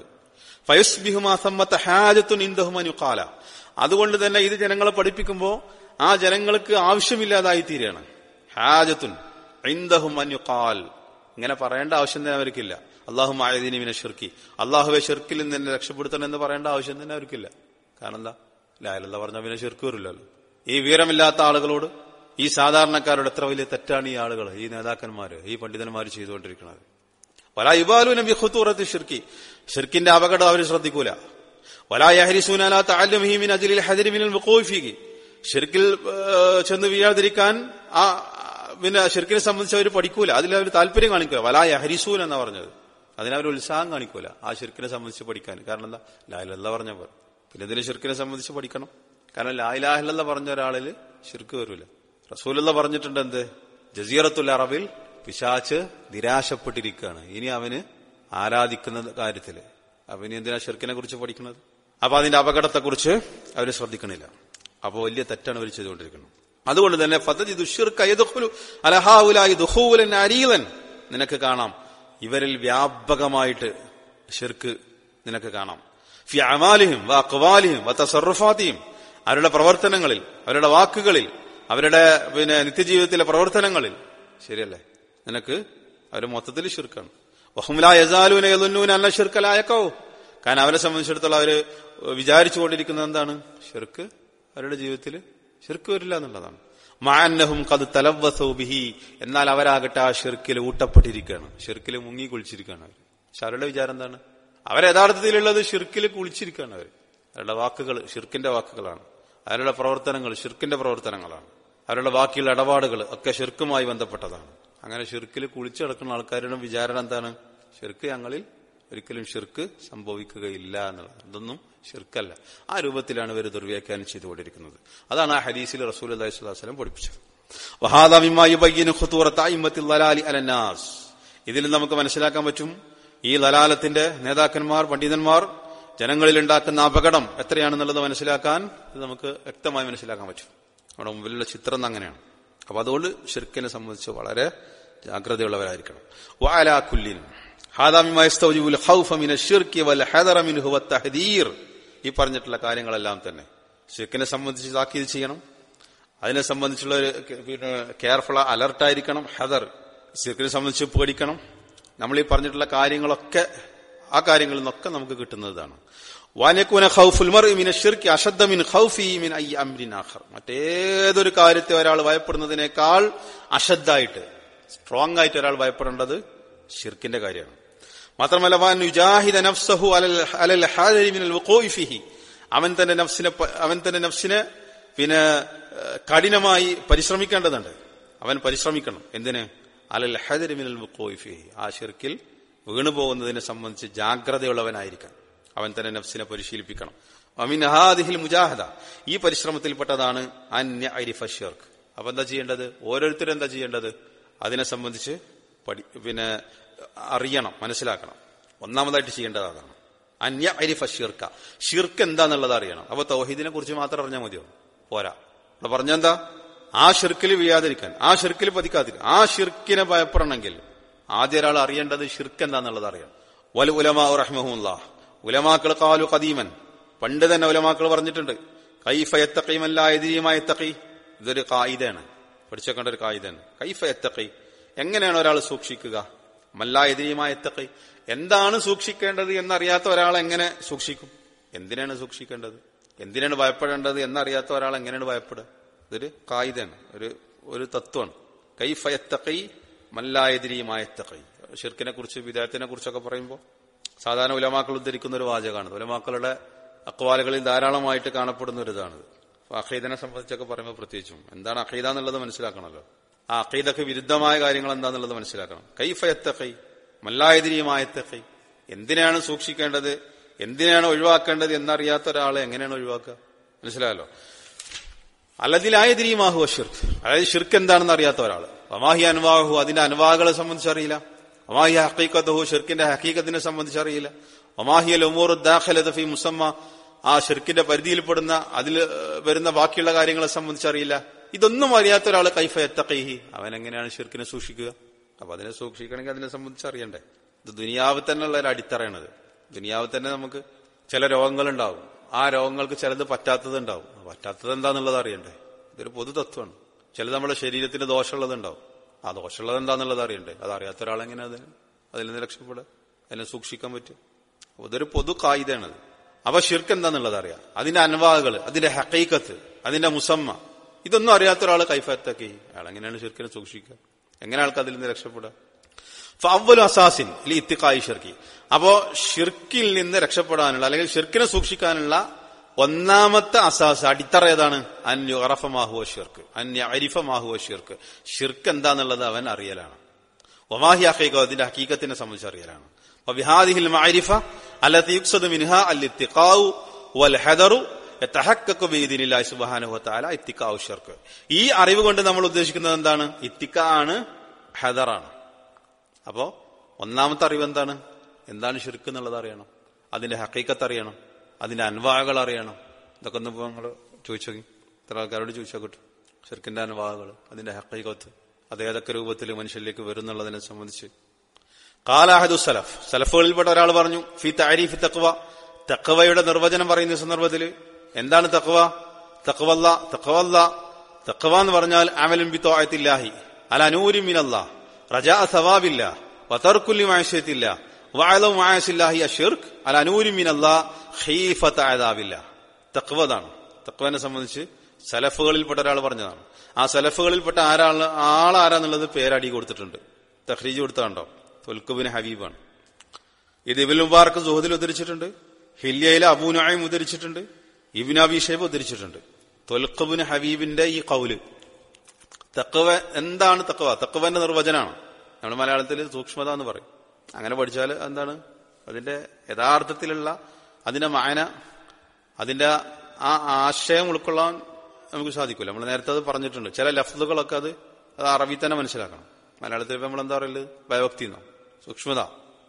ഫയസ്ബിഹുമാസമ്മത്തഹാജത്തുൻ അതുകൊണ്ട് തന്നെ ഇത് ജനങ്ങളെ പഠിപ്പിക്കുമ്പോൾ ആ ജനങ്ങൾക്ക് ആവശ്യമില്ലാതായി തീരുകയാണ് ഹാജത്തുൻ ഐന്ദഹും അന്യുക്കാൽ ഇങ്ങനെ പറയേണ്ട ആവശ്യം തന്നെ അവർക്കില്ല അള്ളാഹു ആയതിനെ ഷിർക്കി അള്ളാഹുവെ ഷിർക്കിൽ നിന്ന് എന്നെ രക്ഷപ്പെടുത്തണം എന്ന് പറയേണ്ട ആവശ്യം തന്നെ അവർക്കില്ല കാരണം എന്താ ലായലല്ല പറഞ്ഞ പിന്നെ ഷിർക്ക് വരില്ലല്ലോ ഈ വിവരമില്ലാത്ത ആളുകളോട് ഈ സാധാരണക്കാരോട് എത്ര വലിയ തെറ്റാണ് ഈ ആളുകൾ ഈ നേതാക്കന്മാര് ഈ പണ്ഡിതന്മാർ ചെയ്തുകൊണ്ടിരിക്കുന്നത് വല ഇബാലു നബി ഖുത്തൂറത്ത് ഷിർക്കി ഷിർക്കിന്റെ അപകടം അവർ ശ്രദ്ധിക്കൂല വലായഹരിസൂനാലാത്ത അല്ലുമീമിൻ അജിലിൽ ഹദിരിമിനിൽ മുക്കോഫിക്ക് ഷിർക്കിൽ ചെന്ന് വീഴാതിരിക്കാൻ ആ പിന്നെ ഷിർക്കിനെ സംബന്ധിച്ച് അവർ പഠിക്കൂല അതിൽ അവർ താല്പര്യം കാണിക്കുക വലായ ഹരിസൂൻ എന്നാ പറഞ്ഞത് അതിനവർ ഉത്സാഹം കാണിക്കൂല ആ ഷിർക്കിനെ സംബന്ധിച്ച് പഠിക്കാൻ കാരണം എന്താ ലായിലല്ല പറഞ്ഞവർ പിന്നെ ഇതിന് ഷിർക്കിനെ സംബന്ധിച്ച് പഠിക്കണം കാരണം ലായിലാഹില്ല പറഞ്ഞ ഒരാളിൽ ഷിർക്ക് വരൂല റസൂലുള്ള പറഞ്ഞിട്ടുണ്ട് എന്ത് ജസീറത്തുൽ അറബിൽ പിശാച്ച് നിരാശപ്പെട്ടിരിക്കുകയാണ് ഇനി അവന് ആരാധിക്കുന്ന കാര്യത്തില് അപ്പൊ ഇനി എന്തിനാ ഷിർക്കിനെ കുറിച്ച് പഠിക്കുന്നത് അപ്പൊ അതിന്റെ അപകടത്തെക്കുറിച്ച് അവർ ശ്രദ്ധിക്കണില്ല അപ്പൊ വലിയ തെറ്റാണ് അവർ ചെയ്തുകൊണ്ടിരിക്കുന്നത് അതുകൊണ്ട് തന്നെ പദ്ധതി ദുഷിർക്കു അലഹാവുലായി ദുഹൂലൻ അരീലൻ നിനക്ക് കാണാം ഇവരിൽ വ്യാപകമായിട്ട് ഷിർക്ക് നിനക്ക് കാണാം ഫി അമാലിഹിം വ അക്വാലിഹിം വ തസറുഫാത്തിയും അവരുടെ പ്രവർത്തനങ്ങളിൽ അവരുടെ വാക്കുകളിൽ അവരുടെ പിന്നെ നിത്യജീവിതത്തിലെ പ്രവർത്തനങ്ങളിൽ ശരിയല്ലേ നിനക്ക് അവർ മൊത്തത്തിൽ ഷിർക്കാണ് വഹുമുലായസാലൂന അന്ന ഷിർക്കലായക്കോ കാരണം അവരെ സംബന്ധിച്ചിടത്തോളം അവര് വിചാരിച്ചുകൊണ്ടിരിക്കുന്നത് എന്താണ് ഷിർക്ക് അവരുടെ ജീവിതത്തിൽ ഷിർക്ക് വരില്ല എന്നുള്ളതാണ് മാന്നഹും കത് തലവസൗബിഹി എന്നാൽ അവരാകട്ടെ ആ ഷിർക്കിൽ ഊട്ടപ്പെട്ടിരിക്കുകയാണ് ഷിർക്കിൽ മുങ്ങി കുളിച്ചിരിക്കുകയാണ് അവർ പക്ഷെ അവരുടെ വിചാരം എന്താണ് അവർ യഥാർത്ഥത്തിലുള്ളത് ഷിർക്കിൽ കുളിച്ചിരിക്കുകയാണ് അവർ അവരുടെ വാക്കുകൾ ഷിർക്കിന്റെ വാക്കുകളാണ് അവരുടെ പ്രവർത്തനങ്ങൾ ഷിർക്കിന്റെ പ്രവർത്തനങ്ങളാണ് അവരുടെ ബാക്കിയുള്ള ഇടപാടുകൾ ഒക്കെ ഷിർക്കുമായി ബന്ധപ്പെട്ടതാണ് അങ്ങനെ ഷിർക്കിൽ കുളിച്ചു കിടക്കുന്ന ആൾക്കാരുടെ വിചാരണ എന്താണ് ഷിർക്ക് ഞങ്ങളിൽ ഒരിക്കലും ഷിർക്ക് സംഭവിക്കുകയില്ല എന്നുള്ളത് ഇതൊന്നും ഷിർക്കല്ല ആ രൂപത്തിലാണ് ഇവർ ദുർവ്യാഖ്യാനം ചെയ്തുകൊണ്ടിരിക്കുന്നത് അതാണ് ആ ഹദീസിൽ റസൂൽ അലൈഹി സ്വലാസ്ലം പഠിപ്പിച്ചത് അലന്നാസ് ഇതിൽ നമുക്ക് മനസ്സിലാക്കാൻ പറ്റും ഈ ലലാലത്തിന്റെ നേതാക്കന്മാർ പണ്ഡിതന്മാർ ജനങ്ങളിൽ ഉണ്ടാക്കുന്ന അപകടം എത്രയാണെന്നുള്ളത് മനസ്സിലാക്കാൻ ഇത് നമുക്ക് വ്യക്തമായി മനസ്സിലാക്കാൻ പറ്റും നമ്മുടെ മുമ്പിലുള്ള ചിത്രം അങ്ങനെയാണ് അപ്പൊ അതുകൊണ്ട് ഷിർക്കിനെ സംബന്ധിച്ച് വളരെ ജാഗ്രതയുള്ളവരായിരിക്കണം വാലാക്കുല്ലിൻ ഈ പറഞ്ഞിട്ടുള്ള കാര്യങ്ങളെല്ലാം തന്നെ ഷിർക്കിനെ സംബന്ധിച്ച് താക്കീത് ചെയ്യണം അതിനെ സംബന്ധിച്ചുള്ള ഒരു കെയർഫുൾ അലർട്ടായിരിക്കണം ഹദർ ഷിർക്കിനെ സംബന്ധിച്ച് പേടിക്കണം നമ്മൾ ഈ പറഞ്ഞിട്ടുള്ള കാര്യങ്ങളൊക്കെ ആ കാര്യങ്ങളിൽ നിന്നൊക്കെ നമുക്ക് കിട്ടുന്നതാണ് വാനക്കൂന ഖൗഫുൽ മർഇ മിന ഷിർക്ക് അഷദ്ദ മിൻ ഖൗഫി മിൻ അയ്യ അംരിൻ ആഖർ മറ്റേതൊരു കാര്യത്തെ ഒരാൾ ഭയപ്പെടുന്നതിനേക്കാൾ അഷദ്ദായിട്ട് സ്ട്രോങ് ആയിട്ട് ഒരാൾ ഭയപ്പെടേണ്ടത് ഷിർക്കിന്റെ കാര്യമാണ് മാത്രമല്ല വാൻ യുജാഹിദ നഫ്സഹു അലൽ അലൽ ഹാദരി മിനൽ വുഖൂഇ ഫിഹി അവൻ തന്റെ നഫ്സിനെ അവൻ തന്റെ നഫ്സിനെ പിന്നെ കഠിനമായി പരിശ്രമിക്കേണ്ടതുണ്ട് അവൻ പരിശ്രമിക്കണം എന്തിന് അലൽ ഹാദരി മിനൽ വുഖൂഇ ഫിഹി ആ ഷിർക്കിൽ വീണുപോകുന്നതിനെ സംബന്ധിച്ച് ജാഗ്രതയുള്ളവനായിരിക്കണം അവൻ തന്നെ നഫ്സിനെ പരിശീലിപ്പിക്കണം അമിൻ ഹാദിഹിൽ മുജാഹദ ഈ പരിശ്രമത്തിൽപ്പെട്ടതാണ് അന്യ ഐരിഫ ഷിർക്ക് അപ്പൊ എന്താ ചെയ്യേണ്ടത് ഓരോരുത്തരും എന്താ ചെയ്യേണ്ടത് അതിനെ സംബന്ധിച്ച് പഠി പിന്നെ അറിയണം മനസ്സിലാക്കണം ഒന്നാമതായിട്ട് ചെയ്യേണ്ടത് അതാണ് അന്യ അരിഫ ഷിർക്ക ഷിർക്ക് എന്താന്നുള്ളത് അറിയണം അപ്പൊ തൗഹീദിനെ കുറിച്ച് മാത്രം അറിഞ്ഞാൽ മതിയോ പോരാ ഇവിടെ പറഞ്ഞെന്താ ആ ഷിർക്കിൽ വീഴാതിരിക്കാൻ ആ ഷിർക്കിൽ പതിക്കാതിരിക്കാൻ ആ ഷിർക്കിനെ ഭയപ്പെടണമെങ്കിൽ ആദ്യ ഒരാൾ അറിയേണ്ടത് ഷിർക്ക് എന്താന്നുള്ളത് അറിയണം വൽ ഉലമാ റഹ്മഹുല്ല ഉലമാക്കൾ കാലു കദീമൻ പണ്ട് തന്നെ ഉലമാക്കൾ പറഞ്ഞിട്ടുണ്ട് കൈഫ എത്തക്കൈമല്ല എതിരിയുമായ എത്തക്കൈ ഇതൊരു കായികയാണ് പഠിച്ചേക്കേണ്ട ഒരു കായികയാണ് കൈഫ എത്തക്കൈ എങ്ങനെയാണ് ഒരാൾ സൂക്ഷിക്കുക മല്ല എതിരിയുമായ എത്തക്കൈ എന്താണ് സൂക്ഷിക്കേണ്ടത് എന്നറിയാത്ത ഒരാൾ എങ്ങനെ സൂക്ഷിക്കും എന്തിനാണ് സൂക്ഷിക്കേണ്ടത് എന്തിനാണ് ഭയപ്പെടേണ്ടത് എന്നറിയാത്ത ഒരാൾ എങ്ങനെയാണ് ഭയപ്പെടുക ഇതൊരു കായികയാണ് ഒരു ഒരു തത്വമാണ് കൈഫ എത്തക്കൈ മല്ലായതിരിയുമായ എത്തക്കൈ ഷിർക്കിനെ കുറിച്ച് വിദേഹത്തിനെ കുറിച്ചൊക്കെ പറയുമ്പോൾ സാധാരണ ഉലമാക്കൾ ഉദ്ധരിക്കുന്ന ഒരു വാചകമാണ് ഉലമാക്കളുടെ അക്വാലുകളിൽ ധാരാളമായിട്ട് കാണപ്പെടുന്ന ഒരു ഇതാണിത് അപ്പൊ അഖീദനെ സംബന്ധിച്ചൊക്കെ പറയുമ്പോൾ പ്രത്യേകിച്ചും എന്താണ് അഖീദ എന്നുള്ളത് മനസ്സിലാക്കണമല്ലോ ആ അഖീദക്ക് വിരുദ്ധമായ കാര്യങ്ങൾ എന്താന്നുള്ളത് മനസ്സിലാക്കണം കൈഫ എത്തക്കൈ മല്ലായതിരിയുമായ എത്തക്കൈ എന്തിനാണ് സൂക്ഷിക്കേണ്ടത് എന്തിനാണ് ഒഴിവാക്കേണ്ടത് എന്നറിയാത്ത ഒരാളെ എങ്ങനെയാണ് ഒഴിവാക്കുക മനസ്സിലായല്ലോ അല്ലതിലായതിരിയുമാഹു ഷിർക്ക് അതായത് ഷിർക്ക് എന്താണെന്ന് അറിയാത്ത ഒരാൾ അമാഹി അൻവാഹു അതിന്റെ അനുവാഹകളെ സംബന്ധിച്ച് അറിയില്ല ഒമാഹി ഹക്കീക്കത്തഹു ഷിർക്കിന്റെ ഹക്കീക്കത്തിനെ സംബന്ധിച്ച് അറിയില്ല ഒമാഹിയൽ ഉമൂർ ദാഖലത ഫി മുസമ്മ ആ ഷിർക്കിന്റെ പരിധിയിൽപ്പെടുന്ന അതിൽ വരുന്ന ബാക്കിയുള്ള കാര്യങ്ങളെ സംബന്ധിച്ച് അറിയില്ല ഇതൊന്നും അറിയാത്ത ഒരാൾ കൈഫ എത്തക്കൈഹി അവൻ എങ്ങനെയാണ് ഷിർക്കിനെ സൂക്ഷിക്കുക അപ്പൊ അതിനെ സൂക്ഷിക്കണമെങ്കിൽ അതിനെ സംബന്ധിച്ച് അറിയണ്ടേ ഇത് ദുനിയാവ് തന്നെയുള്ള ഒരു അടിത്തറയാണത് ദുനിയാവ് തന്നെ നമുക്ക് ചില രോഗങ്ങളുണ്ടാവും ആ രോഗങ്ങൾക്ക് ചിലത് പറ്റാത്തത് ഉണ്ടാവും പറ്റാത്തത് എന്താന്നുള്ളത് അറിയണ്ടേ ഇതൊരു പൊതു തത്വമാണ് ചിലത് നമ്മുടെ ശരീരത്തിന് ദോഷമുള്ളത് ഉണ്ടാവും ആ ദോഷമുള്ളത് എന്താന്നുള്ളത് അറിയണ്ടേ അത് അറിയാത്ത ഒരാളെങ്ങനെ അതിന് അതിൽ നിന്ന് രക്ഷപ്പെടുക അതിനെ സൂക്ഷിക്കാൻ പറ്റും അപ്പൊ ഇതൊരു പൊതു കായികയാണത് അപ്പൊ ഷിർക്ക് എന്താന്നുള്ളത് അറിയാം അതിന്റെ അൻവാകൾ അതിന്റെ ഹക്കൈക്കത്ത് അതിന്റെ മുസമ്മ ഇതൊന്നും അറിയാത്ത ഒരാൾ കൈഫത്തൊക്കെ അയാൾ എങ്ങനെയാണ് ഷിർക്കിനെ സൂക്ഷിക്കുക എങ്ങനെ ആൾക്ക് അതിൽ നിന്ന് രക്ഷപ്പെടുക ഫവ്വലു അസാസിൻ ലി ഇത്തിക്കായി ഷിർക്കി അപ്പോ ഷിർക്കിൽ നിന്ന് രക്ഷപ്പെടാനുള്ള അല്ലെങ്കിൽ ഷിർക്കിനെ സൂക്ഷിക്കാനുള്ള ഒന്നാമത്തെ അസാസ് അടിത്തറ ഏതാണ് അന്യ അറഫമാഹുവ ഷിർക്ക് അന്യ അരിഫമാഹുവ ഷിർക്ക് ഷിർക്ക് എന്താന്നുള്ളത് അവൻ അറിയലാണ് ഒമാഹി ഹക്കീക്കോ അതിന്റെ ഹക്കീക്കത്തിനെ സംബന്ധിച്ച് അറിയലാണ് وبهذه المعرفة التي يقصد منها الاتقاء والحذر يتحقق بإذن الله سبحانه وتعالى اتقاء الشرك ഈ അറിവ് കൊണ്ട് നമ്മൾ ഉദ്ദേശിക്കുന്നത് എന്താണ് ഇത്തിക്ക ആണ് ഹദറാണ് അപ്പോ ഒന്നാമത്തെ അറിവ് എന്താണ് എന്താണ് ഷിർക്ക് എന്നുള്ളത് അറിയണം അതിന്റെ ഹക്കീക്കത്ത് അറിയണം അതിന്റെ അൻവാഹകൾ അറിയണം ഇതൊക്കെ ഒന്ന് നിങ്ങൾ ചോദിച്ചു നോക്കി ഇത്ര ആൾക്കാരോട് ചോദിച്ചോക്കട്ടെ ഷിർക്കിന്റെ അൻവാഹകൾ അതിന്റെ ഹക്കീക്കത്ത് അത് ഏതൊക്കെ രൂപത്തിൽ മനുഷ്യരിലേക്ക് വരുന്നുള്ളതിനെ സംബന്ധിച്ച് കാലാഹദു സലഫ് സലഫുകളിൽപ്പെട്ട ഒരാൾ പറഞ്ഞു ഫി താരിഫി തക്വ തക്വയുടെ നിർവചനം പറയുന്ന സന്ദർഭത്തിൽ എന്താണ് തക്വ തക്വല്ല തക്വല്ല തക്വ എന്ന് പറഞ്ഞാൽ അമലും ബി തോയത്തില്ലാഹി അല അനൂരി മിനല്ല റജാ സവാബില്ല വതർക്കുല്ലി മായഷ്യത്തില്ല വാഴലും മായസില്ലാഹി അഷിർക്ക് അല അനൂരി മിനല്ല ഖീഫത്ത് ആദാവില്ല തക്വതാണ് തക്വനെ സംബന്ധിച്ച് സലഫുകളിൽപ്പെട്ട ഒരാൾ പറഞ്ഞതാണ് ആ സലഫുകളിൽപ്പെട്ട ആരാള് ആളാരാന്നുള്ളത് പേരടി കൊടുത്തിട്ടുണ്ട് തഹ്രീജ് കൊടുത്താണ്ടോ തൊൽക്കുബിന് ഹബീബാണ് ഇത് ഇബിൻ മുബാർക്ക് സുഹദിൽ ഉദ്ധരിച്ചിട്ടുണ്ട് ഹില്യയിലെ അബൂനായും ഉദ്ധരിച്ചിട്ടുണ്ട് ഇബിൻ അബിഷേബ് ഉദ്ധരിച്ചിട്ടുണ്ട് തൊൽക്കുബിന് ഹബീബിന്റെ ഈ കൗല് തക്കവ എന്താണ് തക്കവ തക്കവന്റെ നിർവചനമാണ് നമ്മുടെ മലയാളത്തിൽ സൂക്ഷ്മത എന്ന് പറയും അങ്ങനെ പഠിച്ചാൽ എന്താണ് അതിന്റെ യഥാർത്ഥത്തിലുള്ള അതിന്റെ മായന അതിന്റെ ആ ആശയം ഉൾക്കൊള്ളാൻ നമുക്ക് സാധിക്കില്ല നമ്മൾ നേരത്തെ അത് പറഞ്ഞിട്ടുണ്ട് ചില ലഫ്ലുകളൊക്കെ അത് അത് അറബി തന്നെ മനസ്സിലാക്കണം മലയാളത്തിൽ നമ്മൾ എന്താ പറയല് ഭയഭക്തി എന്നോ സൂക്ഷ്മത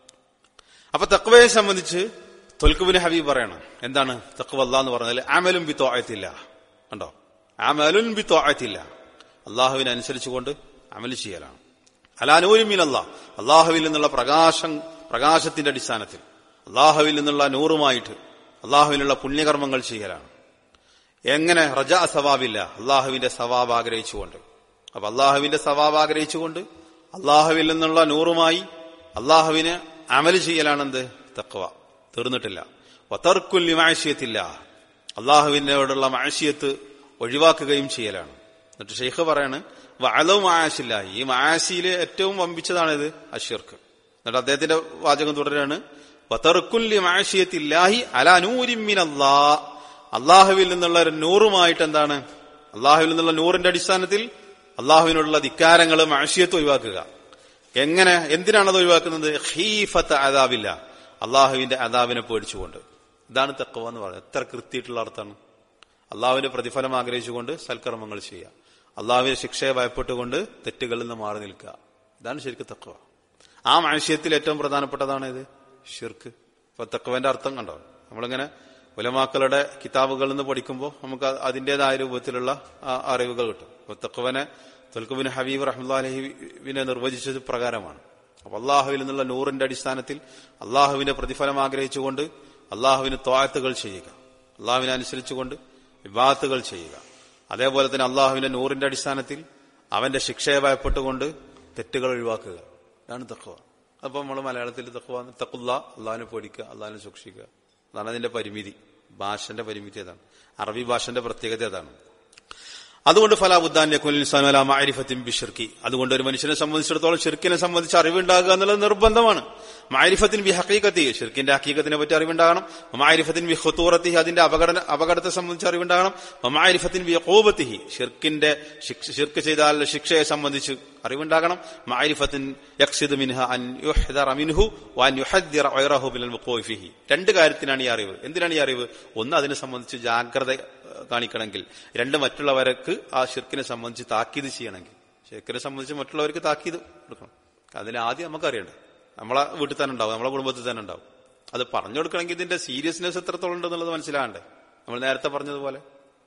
അപ്പൊ തക്വയെ സംബന്ധിച്ച് തൊൽക്കുബിന് ഹബീബ് പറയണം എന്താണ് തക്വ അല്ല എന്ന് പറഞ്ഞാൽ അമലും ബി തോഴത്തില്ല കണ്ടോ അമലുൻ ബി തോഴത്തില്ല അള്ളാഹുവിനെ അനുസരിച്ചുകൊണ്ട് അമൽ ചെയ്യലാണ് അലാനൂരിമീൻ അല്ല അള്ളാഹുവിൽ നിന്നുള്ള പ്രകാശം പ്രകാശത്തിന്റെ അടിസ്ഥാനത്തിൽ അള്ളാഹുവിൽ നിന്നുള്ള നൂറുമായിട്ട് അള്ളാഹുവിനുള്ള പുണ്യകർമ്മങ്ങൾ ചെയ്യലാണ് എങ്ങനെ റജാ സവാബില്ല അള്ളാഹുവിന്റെ സവാബ് ആഗ്രഹിച്ചുകൊണ്ട് അപ്പൊ അള്ളാഹുവിന്റെ സവാബ് ആഗ്രഹിച്ചുകൊണ്ട് അള്ളാഹുവിൽ നിന്നുള്ള നൂറുമായി അള്ളാഹുവിന് അമല് ചെയ്യലാണെന്ത് തക്വ തീർന്നിട്ടില്ല വതർക്കുല്ലി മാഴ്ചയത്തില്ല അള്ളാഹുവിനോടുള്ള മാഴ്ചയത്ത് ഒഴിവാക്കുകയും ചെയ്യലാണ് എന്നിട്ട് ഷെയ്ഖ് പറയാണ് വഅലവും മായാശില്ല ഈ മായാശിയിലെ ഏറ്റവും വമ്പിച്ചതാണിത് അഷിർക്ക് എന്നിട്ട് അദ്ദേഹത്തിന്റെ വാചകം തുടരാണ് വതർക്കുല്ലി മാഴ്ചയത്തില്ലാഹി അലാനൂരിമിനല്ലാ അള്ളാഹുവിൽ നിന്നുള്ള ഒരു നൂറുമായിട്ട് എന്താണ് അള്ളാഹുവിൽ നിന്നുള്ള നൂറിന്റെ അടിസ്ഥാനത്തിൽ അള്ളാഹുവിനോടുള്ള ധിക്കാരങ്ങൾ മാഷിയത്ത് ഒഴിവാക്കുക എങ്ങനെ എന്തിനാണ് അത് ഒഴിവാക്കുന്നത് ഹീഫത്ത് അതാവില്ല അള്ളാഹുവിന്റെ അതാവിനെ പേടിച്ചുകൊണ്ട് ഇതാണ് തക്കവ എന്ന് പറയുന്നത് എത്ര കൃത്യമായിട്ടുള്ള അർത്ഥമാണ് അള്ളാഹുവിന്റെ പ്രതിഫലം ആഗ്രഹിച്ചുകൊണ്ട് സൽക്കർമ്മങ്ങൾ ചെയ്യുക അള്ളാഹുവിന്റെ ശിക്ഷയെ ഭയപ്പെട്ടുകൊണ്ട് തെറ്റുകളിൽ നിന്ന് മാറി നിൽക്കുക ഇതാണ് ശരിക്കും തക്കവ ആ മനുഷ്യത്തിൽ ഏറ്റവും പ്രധാനപ്പെട്ടതാണ് ഇത് ഷിർക്ക് ഇപ്പൊ തക്കവന്റെ അർത്ഥം കണ്ടോ നമ്മളിങ്ങനെ ഉലമാക്കളുടെ കിതാബുകളിൽ നിന്ന് പഠിക്കുമ്പോൾ നമുക്ക് അതിന്റേതായ രൂപത്തിലുള്ള ആ അറിവുകൾ കിട്ടും അപ്പൊ തക്കവനെ തുൽക്കുബിൻ ഹബീബ് റഹ്മുല്ലാഹിബിനെ നിർവചിച്ചത് പ്രകാരമാണ് അപ്പൊ അള്ളാഹുവിൽ നിന്നുള്ള നൂറിന്റെ അടിസ്ഥാനത്തിൽ അള്ളാഹുവിന്റെ പ്രതിഫലം ആഗ്രഹിച്ചുകൊണ്ട് അള്ളാഹുവിന് ത്വാഴത്തുകൾ ചെയ്യുക അള്ളാഹുവിനെ അനുസരിച്ചുകൊണ്ട് വിവാഹത്തുകൾ ചെയ്യുക അതേപോലെ തന്നെ അള്ളാഹുവിന്റെ നൂറിന്റെ അടിസ്ഥാനത്തിൽ അവന്റെ ശിക്ഷയെ ഭയപ്പെട്ടുകൊണ്ട് തെറ്റുകൾ ഒഴിവാക്കുക ഇതാണ് തഖ്വ അപ്പൊ നമ്മൾ മലയാളത്തിൽ തഖ്വ തക്കുള്ള അള്ളാഹിനെ പേടിക്കുക അള്ളാഹിനെ സൂക്ഷിക്കുക അതാണ് അതിന്റെ പരിമിതി ഭാഷന്റെ പരിമിതി അതാണ് അറബി ഭാഷന്റെ പ്രത്യേകത അതാണ് അതുകൊണ്ട് ഫലാബുദ്ദാൻ ബിഷിർക്കി അതുകൊണ്ട് ഒരു മനുഷ്യനെ സംബന്ധിച്ചിടത്തോളം ഷിർക്കിനെ സംബന്ധിച്ച് അറിവുണ്ടാകുക എന്നുള്ളത് നിർബന്ധമാണ് മാരിഫത്തിൻ ബി ഹക്കീക്കത്തി ഷിർക്കിന്റെ ഹക്കീക്കത്തിനെ പറ്റി അറിവുണ്ടാകണം മാരിഫത്തിൻ ബി ഹത്തൂറത്തി അതിന്റെ അപകട അപകടത്തെ സംബന്ധിച്ച് അറിവുണ്ടാകണം മാരിഫത്തിൻ ബി ഖൂബത്തിഹി ഷിർക്കിന്റെ ഷിർക്ക് ചെയ്താൽ ശിക്ഷയെ സംബന്ധിച്ച് അറിവുണ്ടാകണം മാരിഫത്തിൻ യക്സിദ് മിൻഹ അൻ യുഹ്ദറ മിൻഹു വൻ യുഹദ്ദിറ ഗൈറഹു മിനൽ വുഖൂഇ ഫിഹി രണ്ട് കാര്യത്തിനാണ് ഈ അറിവ് എന്തിനാണ് ഈ അറിവ് ഒന്ന് അതിനെ സംബന്ധിച്ച് ജാഗ്രത കാണിക്കണമെങ്കിൽ രണ്ട് മറ്റുള്ളവർക്ക് ആ ഷിർക്കിനെ സംബന്ധിച്ച് താക്കീത് ചെയ്യണമെങ്കിൽ ഷിർക്കിനെ സംബന്ധിച്ച് മറ്റുള്ളവർക്ക് താക്കീത് കൊടുക്കണം അതിന് ആദ്യം നമുക്കറിയണ്ടേ നമ്മളെ വീട്ടിൽ തന്നെ ഉണ്ടാവും നമ്മളെ കുടുംബത്തിൽ തന്നെ ഉണ്ടാവും അത് പറഞ്ഞു കൊടുക്കണമെങ്കിൽ ഇതിന്റെ സീരിയസ്നെസ് എത്രത്തോളം ഉണ്ടെന്നുള്ളത് മനസ്സിലാകണ്ടേ നമ്മൾ നേരത്തെ പറഞ്ഞതുപോലെ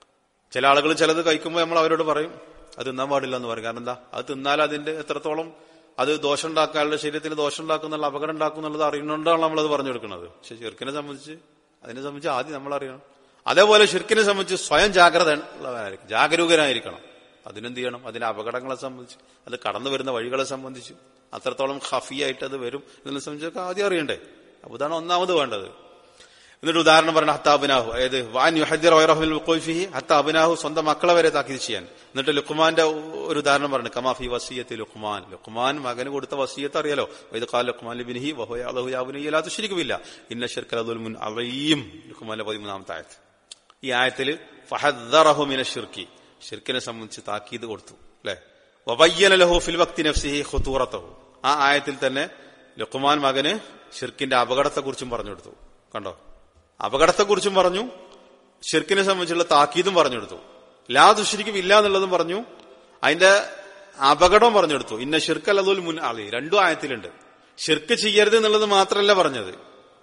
ചില ആളുകൾ ചിലത് കഴിക്കുമ്പോൾ നമ്മൾ അവരോട് പറയും അത് തിന്നാൻ പാടില്ല എന്ന് പറയും കാരണം എന്താ അത് തിന്നാൽ അതിന്റെ എത്രത്തോളം അത് ദോഷം ഉണ്ടാക്കാനുള്ള ശരീരത്തിന് ദോഷം ഉണ്ടാക്കുന്നുള്ള അപകടം ഉണ്ടാക്കുന്നുള്ളത് അറിയുന്നുകൊണ്ടാണ് നമ്മളത് പറഞ്ഞു കൊടുക്കുന്നത് പക്ഷെ ചെറുക്കിനെ സംബന്ധിച്ച് അതിനെ സംബന്ധിച്ച് ആദ്യം നമ്മൾ അറിയണം അതേപോലെ ഷിർക്കിനെ സംബന്ധിച്ച് സ്വയം ജാഗ്രത ഉള്ളവനായിരിക്കും ജാഗരൂകനായിരിക്കണം അതിനെന്ത് ചെയ്യണം അതിന്റെ അപകടങ്ങളെ സംബന്ധിച്ച് അത് കടന്നു വരുന്ന വഴികളെ സംബന്ധിച്ച് അത്രത്തോളം ഹഫിയായിട്ട് അത് വരും എന്നതിനെ സംബന്ധിച്ചൊക്കെ ആദ്യം അറിയണ്ടേ അപ്പൊ ഇതാണ് ഒന്നാമത് വേണ്ടത് എന്നിട്ട് ഉദാഹരണം പറഞ്ഞ ഹത്താബിനാഹു അതായത് വാൻ യുഹദ്ദിർ വൈറഹുൽ വുഖൂഫിഹി ഹത്താബിനാഹു സ്വന്തം മക്കളെ വരെ താക്കീത് ചെയ്യാൻ എന്നിട്ട് ലുഖ്മാന്റെ ഒരു ഉദാഹരണം പറഞ്ഞു കമാഫി വസീയത്ത് ലുഖ്മാൻ ലുഖ്മാൻ മകന് കൊടുത്ത വസീയത്ത് അറിയാലോ ഇത് കാൽ ലുഖ്മാൻ ലിബിനിഹി വഹുയാഹു യാബുനി ലാ തുശ്രിക്കുമില്ല ഇന്ന ഷിർക്കൽ ദുൽമുൻ അളീം ലുഖ്മാന്റെ പതിമൂന്നാമത്തെ ആയത്ത് ഈ ആയത്തില് ഫഹദ്ദറഹു മിന ഷിർക്കി ഷിർക്കിനെ സംബന്ധിച്ച് താക്കീത് കൊടുത്തു അല്ലെ വബയ്യന ലഹു ഫിൽ വക്തി നഫ്സിഹി ഖുതൂറത്തഹു ആ ആയത്തിൽ തന്നെ ലുഖ്മാൻ മകന് ഷിർക്കിന്റെ അപകടത്തെക്കുറിച്ചും പറഞ്ഞു കൊടുത്തു കണ്ടോ അപകടത്തെക്കുറിച്ചും പറഞ്ഞു ഷിർക്കിനെ സംബന്ധിച്ചുള്ള താക്കീതും പറഞ്ഞു കൊടുത്തു ലാ ദുഷിരിക്കും ഇല്ല എന്നുള്ളതും പറഞ്ഞു അതിന്റെ അപകടം പറഞ്ഞെടുത്തു ഇന്ന ഷിർക്ക് അല്ലതുൽ മുൻ ആളി രണ്ടും ആയത്തിലുണ്ട് ഷിർക്ക് ചെയ്യരുത് എന്നുള്ളത് മാത്രമല്ല പറഞ്ഞത്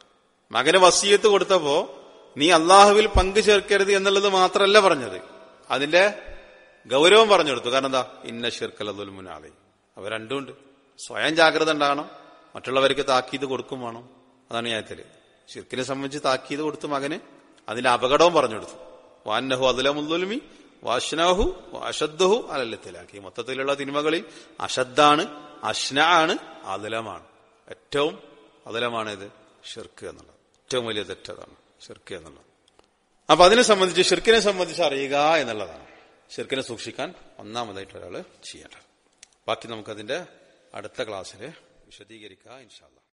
മകന് വസീയത്ത് കൊടുത്തപ്പോ നീ അള്ളാഹുവിൽ പങ്കു ചേർക്കരുത് എന്നുള്ളത് മാത്രമല്ല പറഞ്ഞത് അതിന്റെ ഗൗരവം പറഞ്ഞെടുത്തു കാരണം എന്താ ഇന്ന ഷിർക്ക് അല്ലതുൽ മുൻ ആളി അവ രണ്ടുമുണ്ട് സ്വയം ജാഗ്രത ഉണ്ടാകണം മറ്റുള്ളവർക്ക് താക്കീത് കൊടുക്കും വേണം അതാണ് ഈ ആയത്തില് ഷിർക്കിനെ സംബന്ധിച്ച് താക്കീത് കൊടുത്തു മകന് അതിന്റെ അപകടവും പറഞ്ഞു കൊടുത്തു വാന്നഹു അതുലമുദ്ദുൽമി വാഷ്നാഹു അഷദ്ദഹു അലല്ലത്തിലാക്കി മൊത്തത്തിലുള്ള തിന്മകളിൽ അഷദ്ദാണ് അഷ്ന ആണ് അതുലമാണ് ഏറ്റവും അതുലമാണ് ഇത് ഷിർക്ക് എന്നുള്ളത് ഏറ്റവും വലിയ തെറ്റതാണ് ഷിർക്ക് എന്നുള്ളത് അപ്പൊ അതിനെ സംബന്ധിച്ച് ഷിർക്കിനെ സംബന്ധിച്ച് അറിയുക എന്നുള്ളതാണ് ഷിർക്കിനെ സൂക്ഷിക്കാൻ ഒന്നാമതായിട്ട് ഒരാൾ ചെയ്യേണ്ടത് ബാക്കി നമുക്കതിന്റെ അടുത്ത ക്ലാസ്സിൽ വിശദീകരിക്കാം ഇൻഷാല്ല